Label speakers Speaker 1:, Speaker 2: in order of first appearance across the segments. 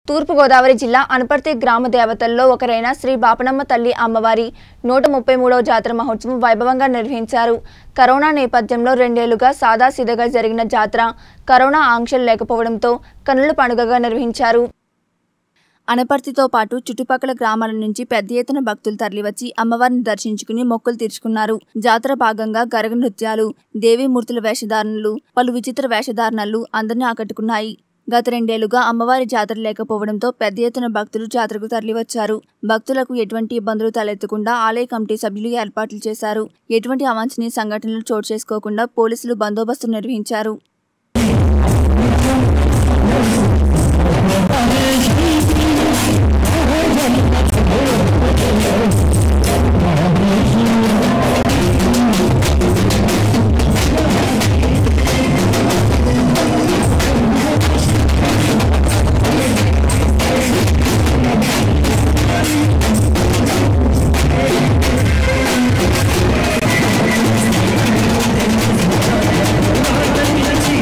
Speaker 1: తూర్పుగోదావరి జిల్లా అనపర్తి గ్రామ దేవతల్లో ఒకరైన శ్రీ బాపనమ్మ తల్లి అమ్మవారి నూట ముప్పై మూడవ జాతర మహోత్సవం వైభవంగా నిర్వహించారు కరోనా నేపథ్యంలో రెండేళ్లుగా సాదాసీదగా జరిగిన జాతర కరోనా ఆంక్షలు లేకపోవడంతో కన్నుల పండుగగా నిర్వహించారు అనపర్తితో పాటు చుట్టుపక్కల గ్రామాల నుంచి పెద్ద ఎత్తున భక్తులు తరలివచ్చి అమ్మవారిని దర్శించుకుని మొక్కులు తీర్చుకున్నారు జాతర భాగంగా గరగ నృత్యాలు దేవీమూర్తుల వేషధారణలు పలు విచిత్ర వేషధారణలు అందరినీ ఆకట్టుకున్నాయి గత రెండేళ్లుగా అమ్మవారి జాతర లేకపోవడంతో పెద్ద ఎత్తున భక్తులు జాతరకు తరలివచ్చారు భక్తులకు ఎటువంటి ఇబ్బందులు తలెత్తకుండా ఆలయ కమిటీ సభ్యులు ఏర్పాట్లు చేశారు ఎటువంటి అవాంఛనీయ సంఘటనలు చోటు చేసుకోకుండా పోలీసులు బందోబస్తు నిర్వహించారు
Speaker 2: శ్రీ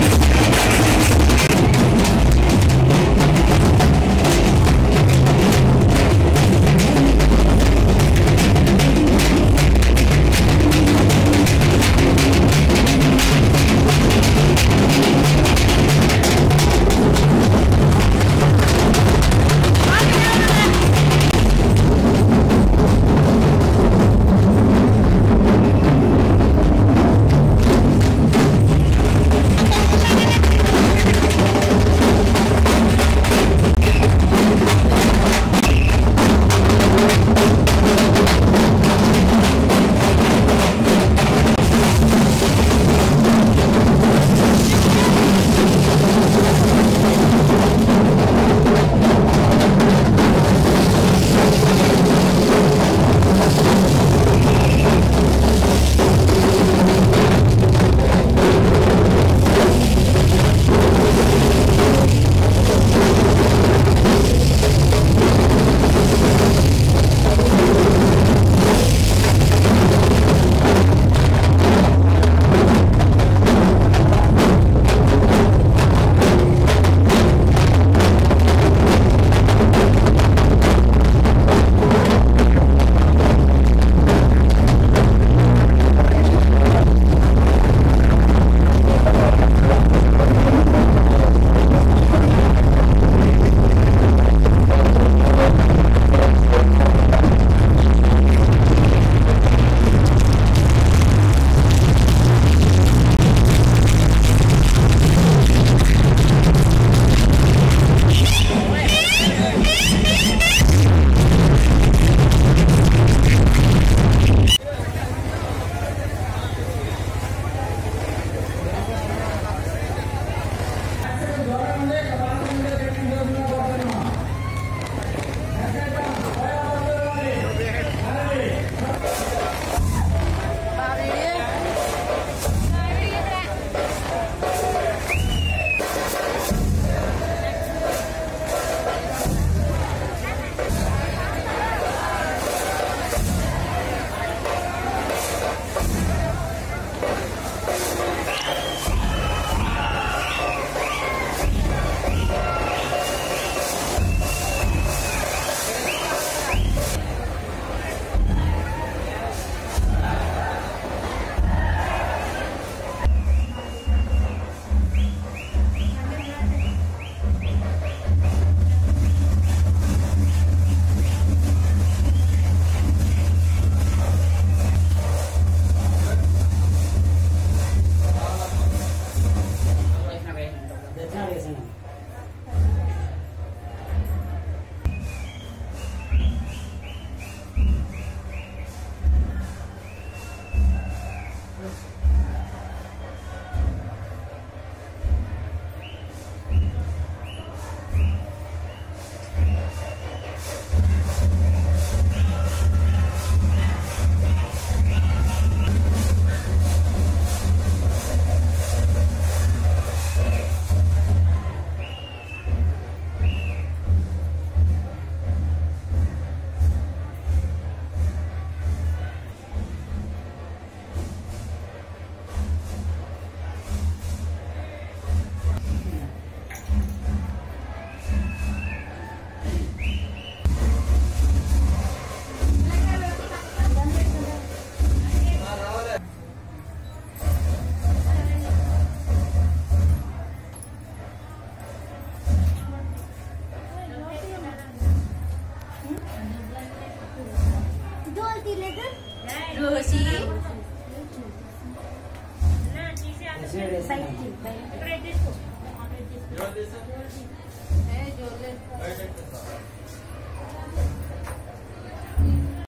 Speaker 2: రోషి